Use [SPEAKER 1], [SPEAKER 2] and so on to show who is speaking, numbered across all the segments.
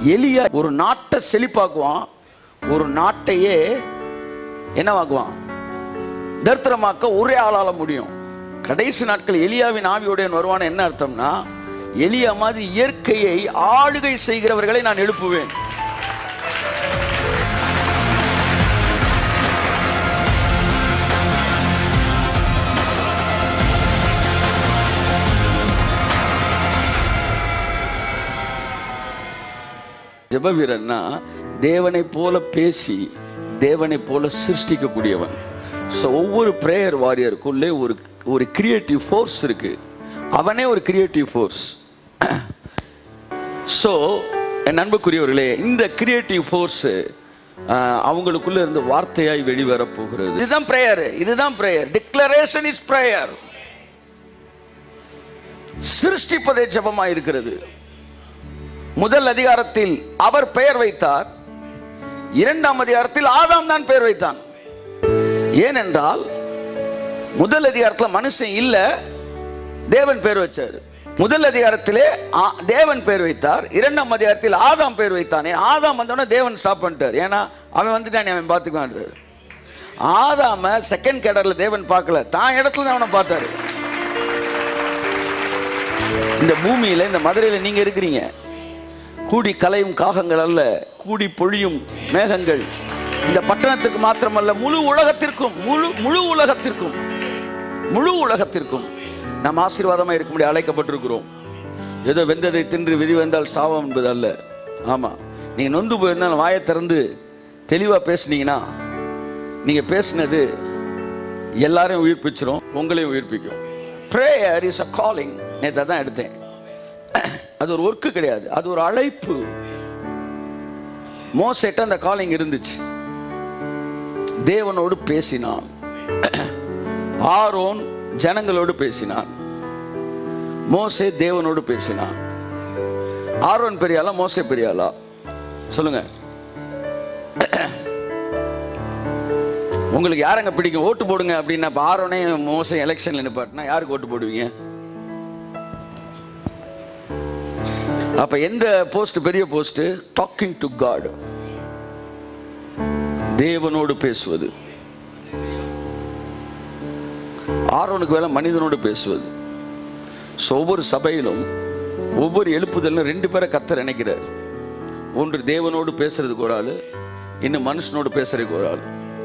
[SPEAKER 1] எலியா ஒரு நாட்டை செழிப்பாக்குவான் ஒரு நாட்டையே என்னவாக்குவான் தரித்திரமாக்க ஒரே ஆளால முடியும் கடைசி நாட்கள் எலியாவின் ஆவியுடையன் வருவான் என்ன அர்த்தம்னா எலியா மாதிரி இயற்கையை ஆளுகை செய்கிறவர்களை நான் எழுப்புவேன் ஜெப வீரன்னா தேவனை போல பேசி தேவனை போல சிருஷ்டிக்கக்கூடியவன் ஸோ ஒவ்வொரு பிரேயர் வாரியருக்குள்ளே ஒரு ஒரு கிரியேட்டிவ் ஃபோர்ஸ் இருக்கு அவனே ஒரு கிரியேட்டிவ் ஃபோர்ஸ் ஸோ என் அன்புக்குரியவர்களே இந்த கிரியேட்டிவ் ஃபோர்ஸ் அவங்களுக்குள்ள இருந்து வார்த்தையாய் வெளிவரப் போகிறது இதுதான் பிரேயர் இதுதான் பிரேயர் டிக்ளரேஷன் இஸ் பிரேயர் சிருஷ்டிப்பதே ஜெபமாய் இருக்கிறது முதல் அதிகாரத்தில் அவர் பெயர் வைத்தார் இரண்டாம் அதிகாரத்தில் ஆதாம் தான் பெயர் வைத்தான் ஏனென்றால் முதல் அதிகாரத்தில் மனுஷன் இல்ல தேவன் பெயர் வச்சார் முதல் அதிகாரத்திலே ஆ- தேவன் பெயர் வைத்தார் இரண்டாம் அதிகாரத்தில் ஆதாம் பெயர் வைத்தான் ஏன் ஆதாம் வந்தோடனே தேவன் ஸ்டாப் பண்ணிட்டார் ஏன்னா அவன் வந்துட்டான் அவன் பார்த்துக்குவான்றார் ஆதாம செகண்ட் கேடர்ல தேவன் பார்க்கல தான் இடத்துல தான் அவனை பார்த்தாரு இந்த பூமியில இந்த மதுரையில நீங்க இருக்கிறீங்க கூடி கலையும் காகங்கள் அல்ல கூடி பொழியும் மேகங்கள் இந்த பட்டணத்துக்கு மாத்திரமல்ல முழு உலகத்திற்கும் முழு முழு உலகத்திற்கும் முழு உலகத்திற்கும் நாம் ஆசீர்வாதமா இருக்கும்படி அழைக்கப்பட்டிருக்கிறோம் ஏதோ வெந்ததை தின்று விதி வந்தால் சாவம் என்பது அல்ல ஆமா நீங்க நொந்து போயிருந்தால் வாயை திறந்து தெளிவா பேசுனீங்கன்னா நீங்க பேசுனது எல்லாரையும் உயிர்ப்பிச்சிரும் உங்களையும் உயிர்ப்பிக்கும் ப்ரேயர் இஸ் அ காலிங் நேற்று தான் எடுத்தேன் அது ஒரு ஒர்க்கு கிடையாது அது ஒரு அழைப்பு மோசேட்ட அந்த காலிங் இருந்துச்சு தேவனோடு பேசினான் ஆரோன் ஜனங்களோடு பேசினான் மோசே தேவனோடு பேசினான் ஆரோன் பெரியாளா மோசே பெரியாளா சொல்லுங்க உங்களுக்கு யாரங்க பிடிக்கும் ஓட்டு போடுங்க அப்படின்னா இப்ப ஆரோனே மோசம் எலெக்ஷன்ல நிப்பாட்டினா யாருக்கு ஓட்டு போடுவீங்க அப்ப எந்த போஸ்ட் பெரிய போஸ்ட் டாக்கிங் டு காட் தேவனோடு பேசுவது ஆரோனுக்கு வேலை மனிதனோடு பேசுவது So, ஒவ்வொரு சபையிலும் ஒவ்வொரு எழுப்புதலும் ரெண்டு பேரை கத்தர் நினைக்கிறார் ஒன்று தேவனோடு பேசுறதுக்கு ஒரு ஆளு இன்னும் மனுஷனோடு பேசுறதுக்கு ஒரு ஆள்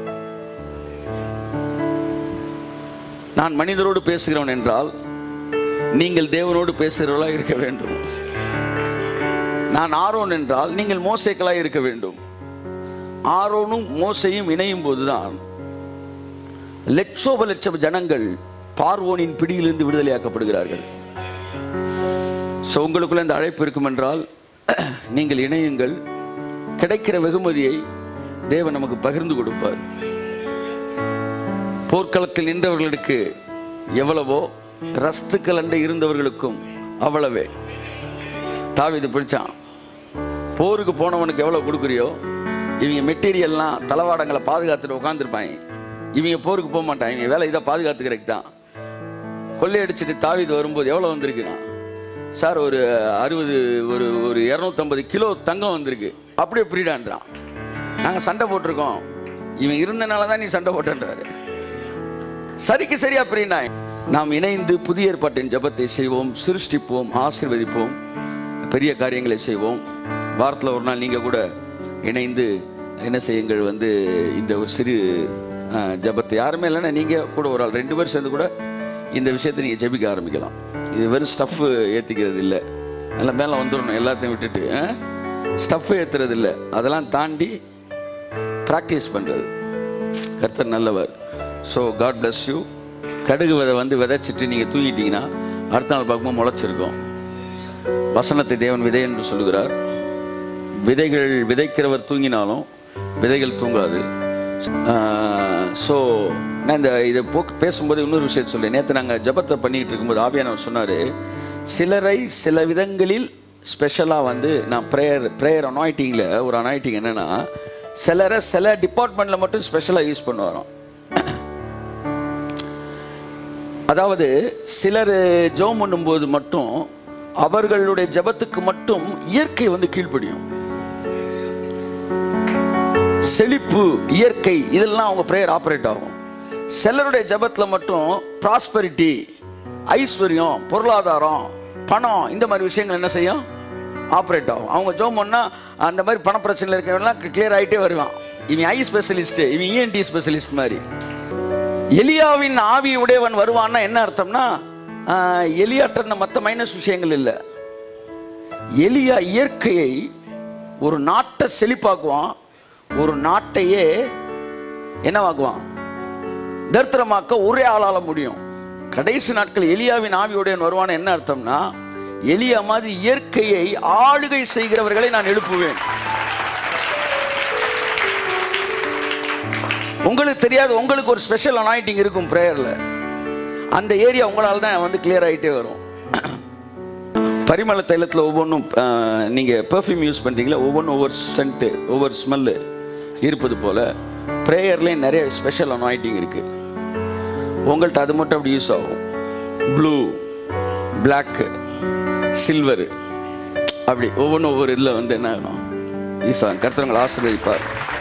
[SPEAKER 1] நான் மனிதரோடு பேசுகிறவன் என்றால் நீங்கள் தேவனோடு பேசுகிறவர்களாக இருக்க வேண்டும் நான் ஆரோன் என்றால் நீங்கள் மோசைக்களாய் இருக்க வேண்டும் ஆரோனும் மோசையும் இணையும் போதுதான் லட்சோப லட்சம் ஜனங்கள் பார்வோனின் பிடியிலிருந்து விடுதலையாக்கப்படுகிறார்கள் ஸோ உங்களுக்குள்ள இந்த அழைப்பு இருக்கும் என்றால் நீங்கள் இணையுங்கள் கிடைக்கிற வெகுமதியை தேவன் நமக்கு பகிர்ந்து கொடுப்பார் போர்க்களத்தில் நின்றவர்களுக்கு எவ்வளவோ ரஸ்துக்கள் அண்டை இருந்தவர்களுக்கும் அவ்வளவே தாவீது பிடிச்சான் போருக்கு போனவனுக்கு எவ்வளவு கொடுக்குறியோ இவங்க மெட்டீரியல்லாம் தளவாடங்களை பாதுகாத்துட்டு உட்காந்துருப்பாங்க இவங்க போருக்கு போக மாட்டாங்க இவங்க வேலை இதை பாதுகாத்துக்கிறதுக்கு தான் கொள்ளையடிச்சிட்டு தாவீது வரும்போது எவ்வளோ வந்திருக்குண்ணா சார் ஒரு அறுபது ஒரு ஒரு இரநூத்தம்பது கிலோ தங்கம் வந்திருக்கு அப்படியே பிரிடான்றான் நாங்கள் சண்டை போட்டிருக்கோம் இவன் இருந்தனால தான் நீ சண்டை போட்டன்றாரு சரிக்கு சரியா பிரினா நாம் இணைந்து புதிய ஏற்பாட்டின் ஜெபத்தை செய்வோம் சிருஷ்டிப்போம் ஆசீர்வதிப்போம் பெரிய காரியங்களை செய்வோம் வாரத்தில் ஒரு நாள் நீங்கள் கூட இணைந்து என்ன செய்யுங்கள் வந்து இந்த ஒரு சிறு அஹ், ஜெபத்தை யாருமே இல்லைன்னா நீங்கள் கூட ஒரு ஆள் ரெண்டு பேர் சேர்ந்து கூட இந்த விஷயத்தை நீங்கள் ஜெபிக்க ஆரம்பிக்கலாம் இது வெறும் ஸ்டஃப்பு ஏற்றிக்கிறது இல்லை எல்லாம் மேலே வந்துடணும் எல்லாத்தையும் விட்டுட்டு ஸ்டஃப் ஏற்றுறது இல்லை அதெல்லாம் தாண்டி ப்ராக்டிஸ் பண்ணுறது கர்த்தர் நல்லவர் ஸோ காட் bless யூ கடுகு விதை வந்து விதைச்சிட்டு நீங்கள் தூங்கிட்டீங்கன்னா அடுத்த நாள் பார்க்கும்போது முளைச்சிருக்கும் வசனத்தை தேவன் விதை என்று சொல்லுகிறார் விதைகள் விதைக்கிறவர் தூங்கினாலும் விதைகள் தூங்காது ஸோ நான் இந்த இதை போ பேசும்போது இன்னொரு விஷயம் சொல்றேன் நேற்று நாங்கள் ஜபத்தை பண்ணிட்டு இருக்கும்போது ஆவியானவர் சொன்னார் சிலரை சில விதங்களில் ஸ்பெஷலாக வந்து நான் ப்ரேயர் ப்ரேயர் அனாயிட்டிங்கில் ஒரு அனாயிட்டிங் என்னென்னா சிலரை சில டிபார்ட்மெண்ட்டில் மட்டும் ஸ்பெஷலாக யூஸ் பண்ணுவாராம் அதாவது சிலர் ஜெபம் பண்ணும்போது மட்டும் அவர்களுடைய ஜெபத்துக்கு மட்டும் இயற்கை வந்து கீழ்ப்படியும் செழிப்பு இயற்கை இதெல்லாம் அவங்க ப்ரேயர் ஆப்ரேட் ஆகும் சிலருடைய ஜெபத்தில் மட்டும் ப்ராஸ்பரிட்டி ஐஸ்வர்யம் பொருளாதாரம் பணம் இந்த மாதிரி விஷயங்கள் என்ன செய்யும் ஆப்ரேட் ஆகும் அவங்க ஜோம் பண்ணா அந்த மாதிரி பண பிரச்சனையில் இருக்கிறவங்கலாம் கிளியர் ஆகிட்டே வருவான் இவன் ஐ ஸ்பெஷலிஸ்ட் இவன் இஎன்டி ஸ்பெஷலிஸ்ட் மாதிரி எலியாவின் ஆவி உடையவன் வருவான்னா என்ன அர்த்தம்னா ஆஹ், எலியாட்ட இந்த மற்ற மைனஸ் விஷயங்கள் இல்லை எலியா இயற்கையை ஒரு நாட்டை செழிப்பாக்குவான் ஒரு நாட்டையே என்னவாக்குவான் தரித்திரமாக்க ஒரே ஆளால முடியும் கடைசி நாட்கள் எலியாவின் ஆவியுடையவன் வருவான்னு என்ன அர்த்தம்னா எலியா மாதிரி இயற்கையை ஆளுகை செய்கிறவர்களை நான் எழுப்புவேன் உங்களுக்கு தெரியாது உங்களுக்கு ஒரு ஸ்பெஷல் அனாயிட்டிங் இருக்கும் ப்ரேயரில் அந்த ஏரியா உங்களால் தான் வந்து கிளியர் ஆகிட்டே வரும் பரிமள தைலத்தில் ஒவ்வொன்றும் நீங்கள் பெர்ஃப்யூம் யூஸ் பண்ணுறீங்களா ஒவ்வொன்றும் ஒவ்வொரு சென்ட்டு ஒவ்வொரு ஸ்மெல்லு இருப்பது போல் ப்ரேயர்லேயும் நிறைய ஸ்பெஷல் அனாயிட்டிங் இருக்குது உங்கள்கிட்ட அது மட்டும் அப்படி யூஸ் ஆகும் ப்ளூ பிளாக்கு சில்வரு அப்படி ஒவ்வொன்றும் ஒவ்வொரு இதில் வந்து என்ன ஆகணும் யூஸ் ஆகும் கருத்தவங்களை ஆசீர்வதிப்பார்